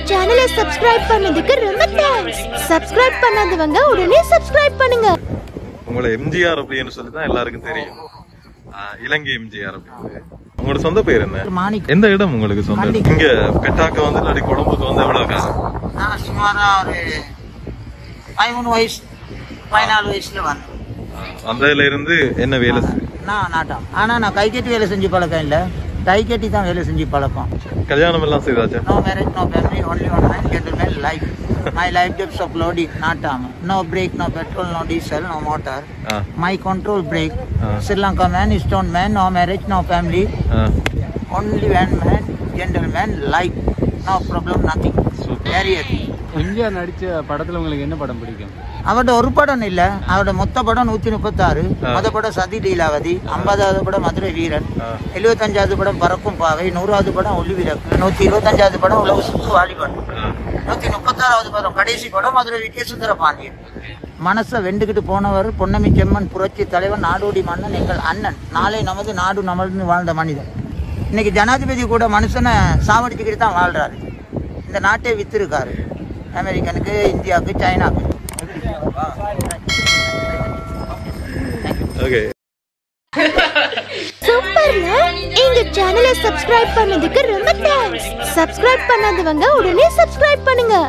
சேனலை சப்ஸ்கிரைப் பண்ணதுக்கு ரொம்ப தேங்க்ஸ் சப்ஸ்கிரைப் பண்ணாதவங்க உடனே சப்ஸ்கிரைப் பண்ணுங்க உங்களை எம்ஜிஆர் அப்படின்னு சொல்லி தான் எல்லாருக்கும் தெரியும் ஆஹ் இலங்கை எம்ஜிஆர் அப்படின்னு உங்களோட சொந்த பேர் என்ன மாணிக் எந்த இடம் உங்களுக்கு சொந்த இங்க பெட்டாக்க வந்து இல்லாட்டி கொழும்புக்கு வந்து எவ்வளவு காலம் நான் சுமாரா ஒரு பதிமூணு வயசு பதினாலு வயசுல வந்தேன் வந்ததுல இருந்து என்ன வேலை செய்- நான் நாட்டம் ஆனா நான் கை கட்டி வேலை செஞ்சு பழக்கம் இல்ல கை கட்டி தான் வேலை செஞ்சு பழக்கம் கல்யாணம் எல்லாம் செய்தாச்சா no marriage no family only one man gentleman life my life depths of loading நாட்டாம no brake no petrol no diesel no motor ah, my control brake Ah. Sri Lanka man stone man no marriage no family ah. Only one man gentleman life no problem nothing very happy MGR நடிச்ச படத்துல உங்களுக்கு என்ன படம் பிடிக்கும் அவரோட ஒரு படம் இல்ல அவரோட மொத்த படம் நூத்தி முப்பத்தாறு மொத படம் சதி லீலாவதி ஐம்பதாவது படம் மதுரை வீரன் எழுபத்தஞ்சாவது படம் பறக்கும் பாவை நூறாவது படம் ஒளி விளக்கு நூத்தி இருபத்தஞ்சாவது படம் உலக சுத்து வாலிபன் நூத்தி முப்பத்தாறாவது படம் கடைசி படம் மதுரை விஜய சுந்தர பாண்டியன் மனசை வெண்டுகிட்டு போனவர் பொன்னமி செம்மன் புரட்சி தலைவர் நாடோடி மன்னன் எங்கள் அண்ணன் நாளை நமது நாடு நமது வாழ்ந்த மனிதன் இன்னைக்கு ஜனாதிபதி கூட மனுஷனை சாவடிச்சுக்கிட்டு தான் வாழ்றாரு இந்த நாட்டை வித்திருக்காரு அமெரிக்கனுக்கு இந்தியாவுக்கு சைனாவுக்கு ஓகே சூப்பர்ல எங்க சேனலை சப்ஸ்கிரைப் பண்ணதுக்கு ரொம்ப தேங்க்ஸ் சப்ஸ்கிரைப் பண்ணாதவங்க உடனே சப்ஸ்கிரைப் பண்ணுங்க